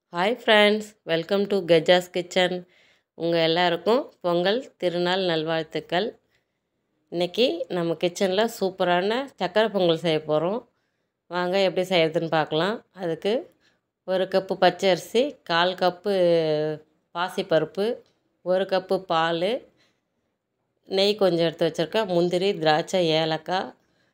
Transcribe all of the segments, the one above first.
hi friends welcome to Gaja's kitchen உங்கள் எல்லாருக்கும் பொங்கல் திருநாள் நல்வாழ்த்துக்கள் இன்றைக்கி நம்ம கிச்சனில் சூப்பரான சக்கரை பொங்கல் செய்ய போகிறோம் வாங்க எப்படி செய்கிறதுன்னு பார்க்கலாம் அதுக்கு ஒரு கப்பு பச்சை அரிசி கால் கப்பு பாசிப்பருப்பு ஒரு கப்பு பால் நெய் கொஞ்சம் எடுத்து வச்சுருக்கேன் முந்திரி திராட்சை ஏலக்காய்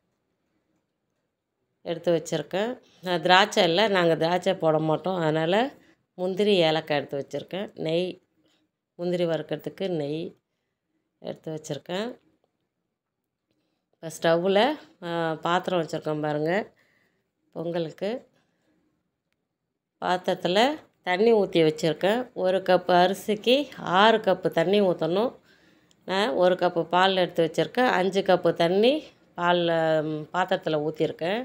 எடுத்து வச்சுருக்கேன் நான் திராட்சை இல்லை நாங்கள் திராட்சை போட மாட்டோம் அதனால் முந்திரி ஏலக்காய் எடுத்து வச்சுருக்கேன் நெய் முந்திரி வறுக்கிறதுக்கு நெய் எடுத்து வச்சுருக்கேன் இப்போ ஸ்டவ்வில் பாத்திரம் வச்சுருக்கோம் பாருங்கள் பொங்கலுக்கு பாத்திரத்தில் தண்ணி ஊற்றி வச்சுருக்கேன் ஒரு கப்பு அரிசிக்கு ஆறு கப்பு தண்ணி ஊற்றணும் நான் ஒரு கப்பு பால் எடுத்து வச்சுருக்கேன் அஞ்சு கப்பு தண்ணி பாலில் பாத்திரத்தில் ஊற்றிருக்கேன்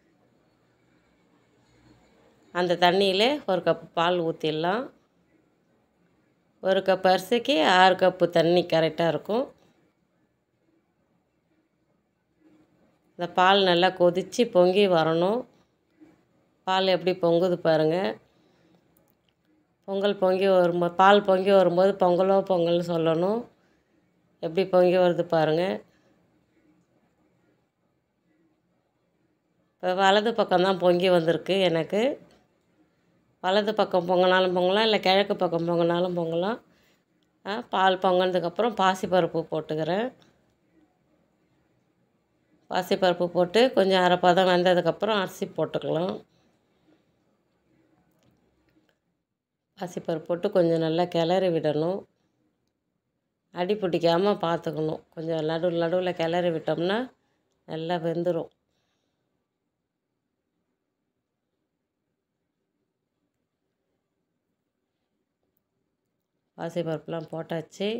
அந்த தண்ணியில் ஒரு கப்பு பால் ஊற்றிடலாம் ஒரு கப் அரிசிக்கு ஆறு கப்பு தண்ணி கரெக்டாக இருக்கும் இந்த பால் நல்லா கொதித்து பொங்கி வரணும் பால் எப்படி பொங்குது பாருங்கள் பொங்கல் பொங்கி வரும்போது பால் பொங்கி வரும்போது பொங்கலோ பொங்கல்னு சொல்லணும் எப்படி பொங்கி வருது பாருங்கள் இப்போ வலது பக்கம் தான் பொங்கி வந்திருக்கு எனக்கு வலது பக்கம் பொங்கினாலும் பொங்கலாம் இல்லை கிழக்கு பக்கம் பொங்கினாலும் பொங்கலாம் பால் பொங்கினதுக்கப்புறம் பாசிப்பருப்பு போட்டுக்கிறேன் பாசிப்பருப்பு போட்டு கொஞ்சம் அரை பதம் வெந்ததுக்கப்புறம் அரிசி போட்டுக்கலாம் பாசிப்பருப்பு போட்டு கொஞ்சம் நல்லா கிளறி விடணும் அடி பிடிக்காமல் பார்த்துக்கணும் கொஞ்சம் நடுவில் நடுவில் கிளறி விட்டோம்னா நல்லா வெந்துடும் பாசிப்பருப்புலாம் போட்டாச்சு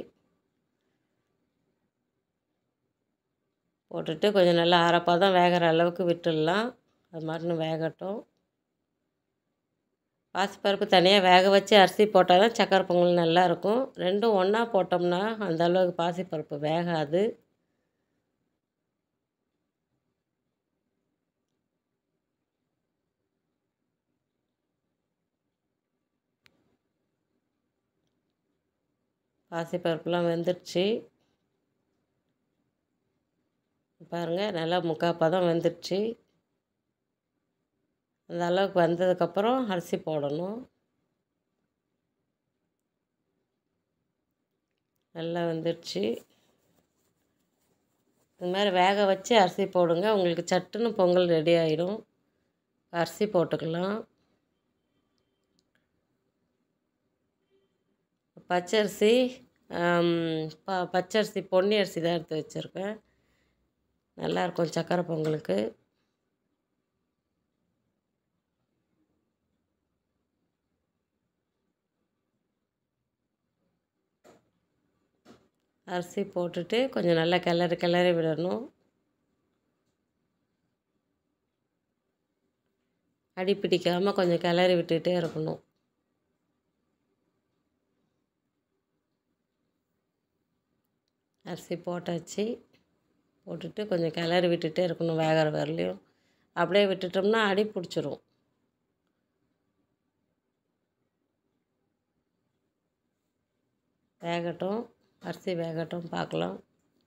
போட்டுட்டு கொஞ்சம் நல்லா அரைப்பதம் வேகிற அளவுக்கு விட்டுடலாம் அது மாதிரின்னு வேகட்டும் பாசிப்பருப்பு தனியாக வேக வச்சு அரிசி போட்டால் தான் சக்கரை பொங்கல் நல்லாயிருக்கும் ரெண்டும் ஒன்றா போட்டோம்னா அந்த அளவுக்கு பாசிப்பருப்பு வேகாது பாசிப்பருப்புலாம் வெந்துடுச்சு பாருங்கள் நல்லா முக்கால் பதம் வெந்துடுச்சு அந்த அளவுக்கு வந்ததுக்கப்புறம் அரிசி போடணும் நல்லா வெந்துடுச்சு இது மாதிரி வேக வச்சு அரிசி போடுங்க உங்களுக்கு சட்டுன்னு பொங்கல் ரெடி ஆகிடும் அரிசி போட்டுக்கலாம் பச்சரிசி ப பச்சரிசி பொன்னி அரிசி தான் எடுத்து வச்சுருக்கேன் நல்லாயிருக்கும் சக்கரை பொங்கலுக்கு அரிசி போட்டுட்டு கொஞ்சம் நல்லா கிளறி கிளறி விடணும் அடி பிடிக்காமல் கொஞ்சம் கிளறி விட்டுகிட்டே இருக்கணும் அரிசி போட்டாச்சு போட்டுட்டு கொஞ்சம் கிளறி விட்டுட்டே இருக்கணும் வேகிற வரலையும் அப்படியே விட்டுட்டோம்னா அடி பிடிச்சிரும் வேகட்டும் அரிசி வேகட்டும் பார்க்கலாம்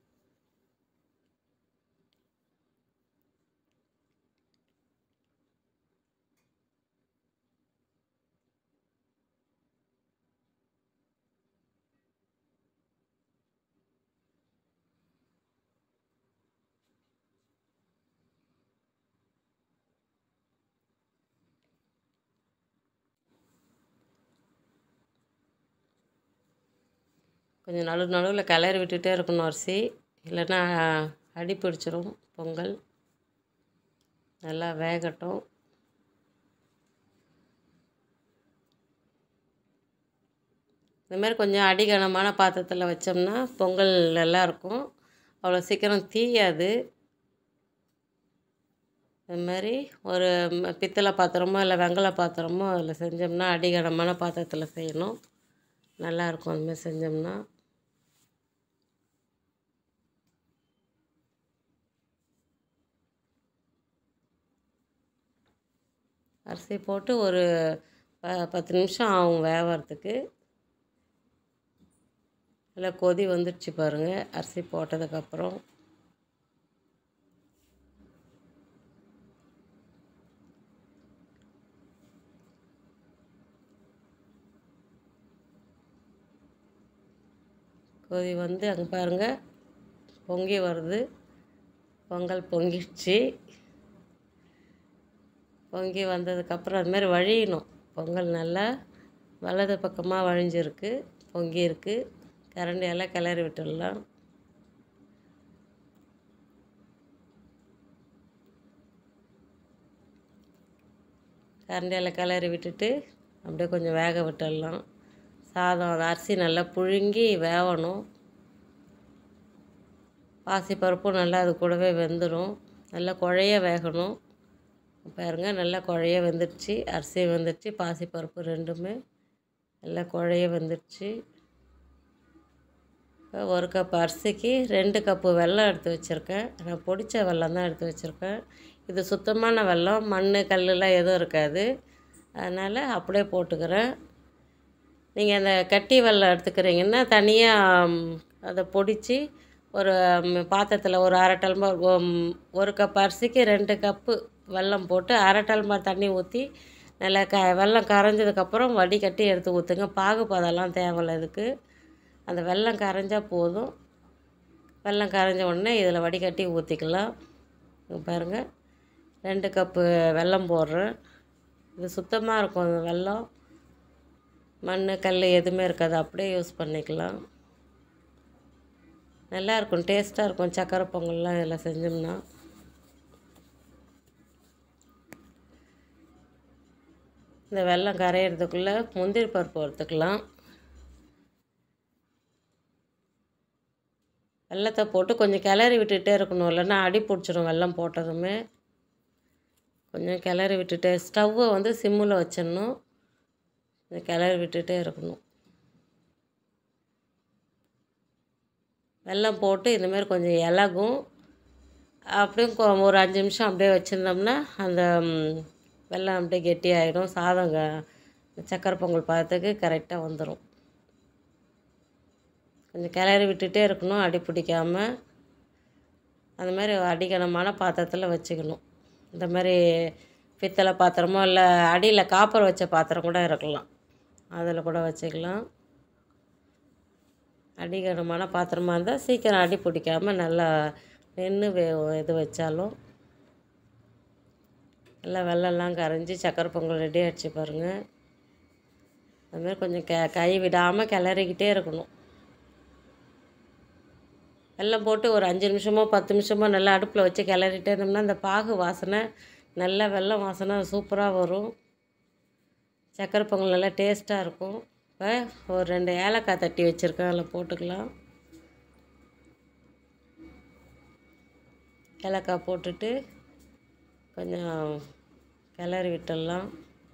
கொஞ்சம் நடு நடுவில் கிளறி விட்டுகிட்டே இருக்கணும் அரிசி இல்லைன்னா அடி பிடிச்சிரும் பொங்கல் நல்லா வேகட்டும் இந்தமாரி கொஞ்சம் அடிகனமான பாத்திரத்தில் வச்சோம்னா பொங்கல் நல்லாயிருக்கும் அவ்வளோ சீக்கிரம் தீயாது இது மாதிரி ஒரு பித்தளை பாத்திரமோ இல்லை வெங்கல பாத்திரமோ அதில் செஞ்சோம்னா அடிகனமான பாத்திரத்தில் செய்யணும் நல்லாயிருக்கும் அதுமாதிரி செஞ்சோம்னா அரிசி போட்டு ஒரு ப பத்து நிமிஷம் ஆகும் வேவறதுக்கு நல்லா கொதி வந்துடுச்சு பாருங்கள் அரிசி போட்டதுக்கப்புறம் கொதி வந்து அங்கே பாருங்கள் பொங்கி வருது பொங்கல் பொங்கிடுச்சு பொங்கி வந்ததுக்கப்புறம் அதுமாரி வழியணும் பொங்கல் நல்லா வலது பக்கமாக வழிஞ்சிருக்கு பொங்கி இருக்கு கரண்டியெல்லாம் கிளறி விட்டுடலாம் கரண்டியில் கிளறி விட்டுட்டு அப்படியே கொஞ்சம் வேக விட்டுடலாம் சாதம் அது அரிசி நல்லா புழுங்கி வேகணும் பாசிப்பருப்பும் நல்லா அது கூடவே வெந்துடும் நல்லா குழைய வேகணும் பாருங்க நல்லா குழைய வெந்துடுச்சு அரிசி வெந்துடுச்சு பாசிப்பருப்பு ரெண்டுமே நல்லா குழைய வெந்துடுச்சு இப்போ ஒரு கப் அரிசிக்கு ரெண்டு கப்பு வெல்லம் எடுத்து வச்சுருக்கேன் நான் பொடிச்ச வெல்லம் தான் எடுத்து வச்சுருக்கேன் இது சுத்தமான வெல்லம் மண் கல்லுலாம் எதுவும் இருக்காது அதனால் அப்படியே போட்டுக்கிறேன் நீங்கள் அந்த கட்டி வெல்லம் எடுத்துக்கிறீங்கன்னா தனியாக அதை பொடிச்சு ஒரு பாத்திரத்தில் ஒரு அரை டம்ளர் ஒரு கப் அரிசிக்கு ரெண்டு கப்பு வெல்லம் போட்டு அரை டம்ளர் தண்ணி ஊற்றி நல்லா க வெல்லம் கரைஞ்சதுக்கப்புறம் வடிகட்டி எடுத்து ஊற்றுங்க பாகுபதெல்லாம் தேவையில்ல இதுக்கு அந்த வெல்லம் கரைஞ்சால் போதும் வெல்லம் கரைஞ்ச உடனே இதில் வடிகட்டி ஊற்றிக்கலாம் பாருங்கள் ரெண்டு கப்பு வெல்லம் போடுறேன் இது சுத்தமாக இருக்கும் அந்த வெல்லம் மண் கல் எதுவுமே இருக்காது அப்படியே யூஸ் பண்ணிக்கலாம் நல்லாயிருக்கும் டேஸ்ட்டாக இருக்கும் சக்கரை பொங்கல்லாம் இதில் செஞ்சோம்னா இந்த வெல்லம் கரையிறதுக்குள்ளே முந்திரி பருப்பு வறுத்துக்கலாம் வெல்லத்தை போட்டு கொஞ்சம் கிளறி விட்டுகிட்டே இருக்கணும் இல்லைன்னா அடி பிடிச்சிடும் வெல்லம் போட்டதுமே கொஞ்சம் கிளறி விட்டுட்டு ஸ்டவ்வை வந்து சிம்மில் வச்சிடணும் கொஞ்சம் கிளறி விட்டுகிட்டே இருக்கணும் வெல்லம் போட்டு இந்தமாரி கொஞ்சம் இலகும் அப்படியும் கொ ஒரு அஞ்சு நிமிஷம் அப்படியே வச்சுருந்தோம்னா அந்த வெல்லம் அப்படியே கெட்டியாயிடும் சாதம் சக்கரை பொங்கல் பதத்துக்கு கரெக்டாக வந்துடும் கொஞ்சம் கிளறி விட்டுகிட்டே இருக்கணும் அடி பிடிக்காமல் அந்த மாதிரி அடிக்கணமான பாத்திரத்தில் வச்சுக்கணும் இந்த மாதிரி பித்தளை பாத்திரமோ இல்லை அடியில் காப்பர் வச்ச பாத்திரம் கூட இருக்கலாம் அதில் கூட வச்சுக்கலாம் அடிகனமான பாத்திரமா இருந்தால் சீக்கிரம் அடி பிடிக்காமல் நல்லா நின்று வே இது வச்சாலும் நல்லா வெள்ளம்லாம் கரைஞ்சி சக்கரை பொங்கல் ரெடி ஆகிடுச்சு பாருங்கள் அதுமாதிரி கொஞ்சம் க கை விடாமல் கிளறிக்கிட்டே இருக்கணும் வெல்லம் போட்டு ஒரு அஞ்சு நிமிஷமோ பத்து நிமிஷமோ நல்லா அடுப்பில் வச்சு கிளறிட்டே இருந்தோம்னா அந்த பாகு வாசனை நல்ல வெல்லம் வாசனை சூப்பராக வரும் சக்கரை பொங்கல் நல்லா டேஸ்ட்டாக இருக்கும் இப்போ ஒரு ரெண்டு ஏலக்காய் தட்டி வச்சுருக்கேன் அதில் போட்டுக்கலாம் ஏலக்காய் போட்டுட்டு கொஞ்சம் கிளறி விட்டுடலாம்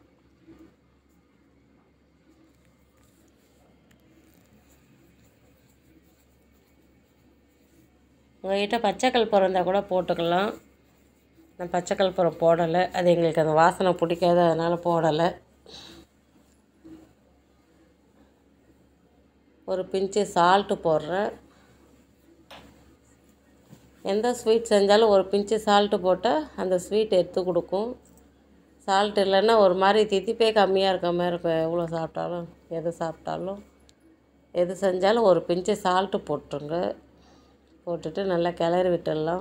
உங்கள்கிட்ட பச்சை கற்பூரம் இருந்தால் கூட போட்டுக்கலாம் நான் பச்சை கற்பூரம் போடலை அது எங்களுக்கு அந்த வாசனை பிடிக்காது அதனால் போடலை ஒரு பிஞ்சு சால்ட்டு போடுறேன் எந்த ஸ்வீட் செஞ்சாலும் ஒரு பிஞ்சு சால்ட்டு போட்டால் அந்த ஸ்வீட் எடுத்து கொடுக்கும் சால்ட் இல்லைன்னா ஒரு மாதிரி தித்திப்பே கம்மியாக இருக்க மாதிரி இருக்கும் எவ்வளோ சாப்பிட்டாலும் எது சாப்பிட்டாலும் எது செஞ்சாலும் ஒரு பிஞ்சு சால்ட்டு போட்டுருங்க போட்டுட்டு நல்லா கிளறி விட்டுடலாம்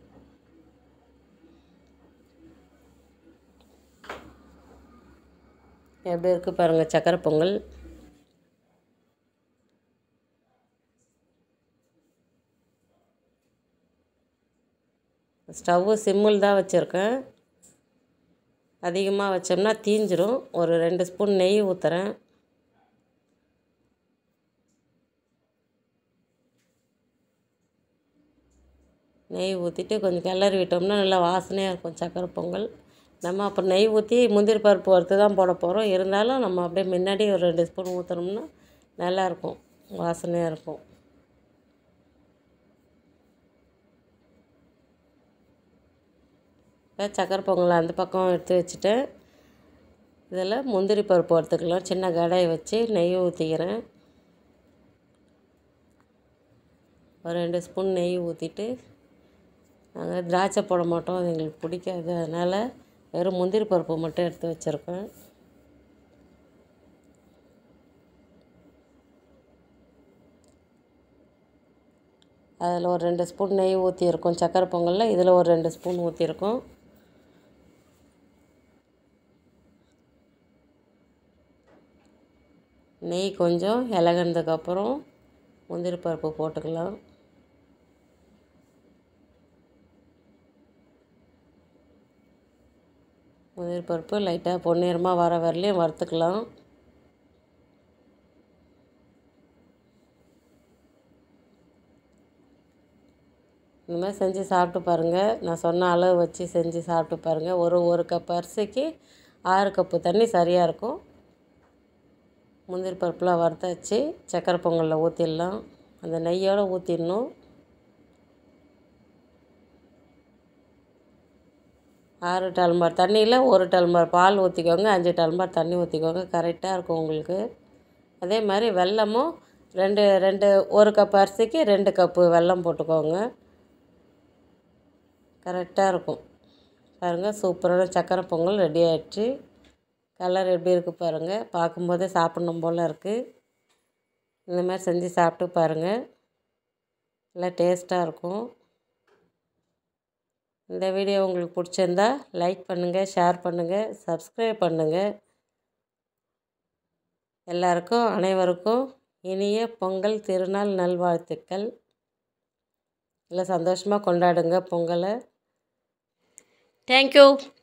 எப்படி இருக்குது பாருங்கள் சக்கரை பொங்கல் ஸ்டவ்வு சிம்மில் தான் வச்சுருக்கேன் அதிகமாக வச்சோம்னா தீஞ்சிரும் ஒரு ரெண்டு ஸ்பூன் நெய் ஊற்றுறேன் நெய் ஊற்றிட்டு கொஞ்சம் கிளறி விட்டோம்னா நல்லா வாசனையாக இருக்கும் சக்கரை பொங்கல் நம்ம அப்புறம் நெய் ஊற்றி முந்திரி பருப்பு வறுத்து தான் போட போகிறோம் இருந்தாலும் நம்ம அப்படியே முன்னாடி ஒரு ரெண்டு ஸ்பூன் ஊற்றுனோம்னா நல்லாயிருக்கும் வாசனையாக இருக்கும் இப்போ சக்கரை பொங்கல் அந்த பக்கம் எடுத்து வச்சுட்டேன் இதில் முந்திரி பருப்பு வறுத்துக்கலாம் சின்ன கடாயை வச்சு நெய் ஊற்றிக்கிறேன் ஒரு ரெண்டு ஸ்பூன் நெய் ஊற்றிட்டு நாங்கள் திராட்சை போட மாட்டோம் அது எங்களுக்கு பிடிக்காது அதனால் வெறும் முந்திரி பருப்பு மட்டும் எடுத்து வச்சுருக்கேன் அதில் ஒரு ரெண்டு ஸ்பூன் நெய் ஊற்றியிருக்கோம் சக்கரை பொங்கலில் இதில் ஒரு ரெண்டு ஸ்பூன் ஊற்றிருக்கோம் நெய் கொஞ்சம் இலகுனதுக்கப்புறம் முந்திரி பருப்பு போட்டுக்கலாம் முந்திரி பருப்பு லைட்டாக பொன்னிறமாக வர வரலையும் வறுத்துக்கலாம் இந்த மாதிரி செஞ்சு சாப்பிட்டு பாருங்கள் நான் சொன்ன அளவு வச்சு செஞ்சு சாப்பிட்டு பாருங்கள் ஒரு ஒரு கப் அரிசிக்கு ஆறு கப்பு தண்ணி சரியாக இருக்கும் முந்திரி பருப்புலாம் வறுத்தாச்சு சக்கரை பொங்கலில் ஊற்றிடலாம் அந்த நெய்யோடு ஊற்றிடணும் ஆறு டல்மர் தண்ணியில் ஒரு டல்மர் பால் ஊற்றிக்கோங்க அஞ்சு டல்மர் தண்ணி ஊற்றிக்கோங்க கரெக்டாக இருக்கும் உங்களுக்கு அதே மாதிரி வெல்லமும் ரெண்டு ரெண்டு ஒரு கப் அரிசிக்கு ரெண்டு கப்பு வெல்லம் போட்டுக்கோங்க கரெக்டாக இருக்கும் பாருங்கள் சூப்பரான சக்கரை பொங்கல் ரெடி ஆயிடுச்சு கலர் எப்படி இருக்குது பாருங்கள் பார்க்கும்போதே சாப்பிட்ணும் போல் இருக்குது இந்த மாதிரி செஞ்சு சாப்பிட்டு பாருங்கள் நல்லா டேஸ்ட்டாக இருக்கும் இந்த வீடியோ உங்களுக்கு பிடிச்சிருந்தா லைக் பண்ணுங்கள் ஷேர் பண்ணுங்கள் சப்ஸ்கிரைப் பண்ணுங்கள் எல்லாருக்கும் அனைவருக்கும் இனிய பொங்கல் திருநாள் நல்வாழ்த்துக்கள் எல்லாம் சந்தோஷமாக கொண்டாடுங்க பொங்கலை தேங்க்யூ